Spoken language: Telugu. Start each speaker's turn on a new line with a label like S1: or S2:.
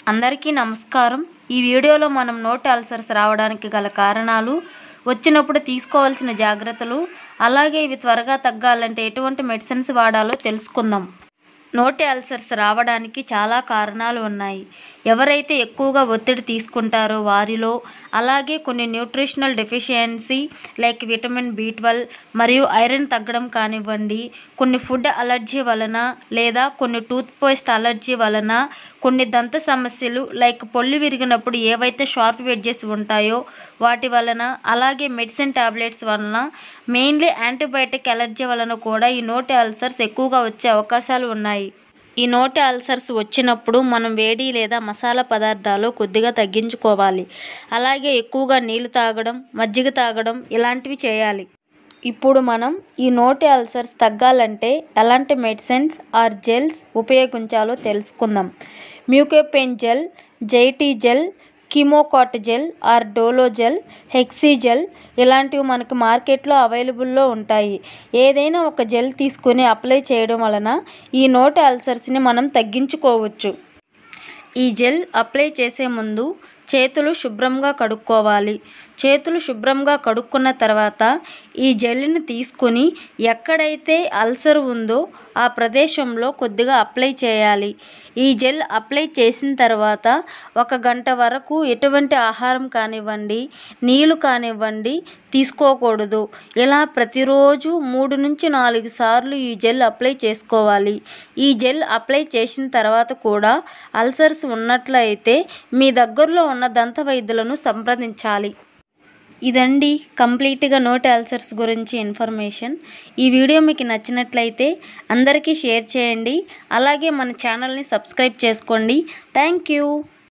S1: అందరికీ నమస్కారం ఈ వీడియోలో మనం నోటి అల్సర్స్ రావడానికి గల కారణాలు వచ్చినప్పుడు తీసుకోవాల్సిన జాగ్రత్తలు అలాగే ఇవి త్వరగా తగ్గాలంటే ఎటువంటి మెడిసిన్స్ వాడాలో తెలుసుకుందాం నోటి అల్సర్స్ రావడానికి చాలా కారణాలు ఉన్నాయి ఎవరైతే ఎక్కువగా ఒత్తిడి తీసుకుంటారో వారిలో అలాగే కొన్ని nutritional deficiency like vitamin B twelve మరియు ఐరన్ తగ్గడం కానివ్వండి కొన్ని ఫుడ్ అలర్జీ వలన లేదా కొన్ని టూత్ పేస్ట్ అలర్జీ వలన కొన్ని దంత సమస్యలు లైక్ పొల్లి విరిగినప్పుడు ఏవైతే షార్ప్ వెడ్జెస్ ఉంటాయో వాటి వలన అలాగే మెడిసిన్ టాబ్లెట్స్ వలన మెయిన్లీ యాంటీబయాటిక్ అలర్జీ వలన కూడా ఈ నోటి అల్సర్స్ ఎక్కువగా వచ్చే అవకాశాలు ఉన్నాయి ఈ నోటి అల్సర్స్ వచ్చినప్పుడు మనం వేడి లేదా మసాలా పదార్థాలు కొద్దిగా తగ్గించుకోవాలి అలాగే ఎక్కువగా నీళ్లు తాగడం మజ్జిగ తాగడం ఇలాంటివి చేయాలి ఇప్పుడు మనం ఈ నోటి అల్సర్స్ తగ్గాలంటే ఎలాంటి మెడిసిన్స్ ఆర్ జెల్స్ ఉపయోగించాలో తెలుసుకుందాం మ్యూకోపెన్ జెల్ జైటీ జెల్ కిమోకాట్ gel or Dolo gel Hexi gel ఇలాంటివి మనకి మార్కెట్లో అవైలబుల్లో ఉంటాయి ఏదైనా ఒక జెల్ తీసుకుని అప్లై చేయడం వలన ఈ నోటి అల్సర్స్ని మనం తగ్గించుకోవచ్చు ఈ జెల్ అప్లై చేసే ముందు చేతులు శుభ్రంగా కడుక్కోవాలి చేతులు శుభ్రంగా కడుక్కున్న తర్వాత ఈ జెల్ని తీసుకుని ఎక్కడైతే అల్సర్ ఉందో ఆ ప్రదేశంలో కొద్దిగా అప్లై చేయాలి ఈ జెల్ అప్లై చేసిన తర్వాత ఒక గంట వరకు ఎటువంటి ఆహారం కానివ్వండి నీళ్ళు కానివ్వండి తీసుకోకూడదు ఇలా ప్రతిరోజు మూడు నుంచి నాలుగు సార్లు ఈ జెల్ అప్లై చేసుకోవాలి ఈ జెల్ అప్లై చేసిన తర్వాత కూడా అల్సర్స్ ఉన్నట్లయితే మీ దగ్గరలో ఉన్న దంత వైద్యులను సంప్రదించాలి ఇదండి కంప్లీట్గా నోటి అల్సర్స్ గురించి ఇన్ఫర్మేషన్ ఈ వీడియో మీకు నచ్చినట్లయితే అందరికీ షేర్ చేయండి అలాగే మన ఛానల్ని సబ్స్క్రైబ్ చేసుకోండి థ్యాంక్ యూ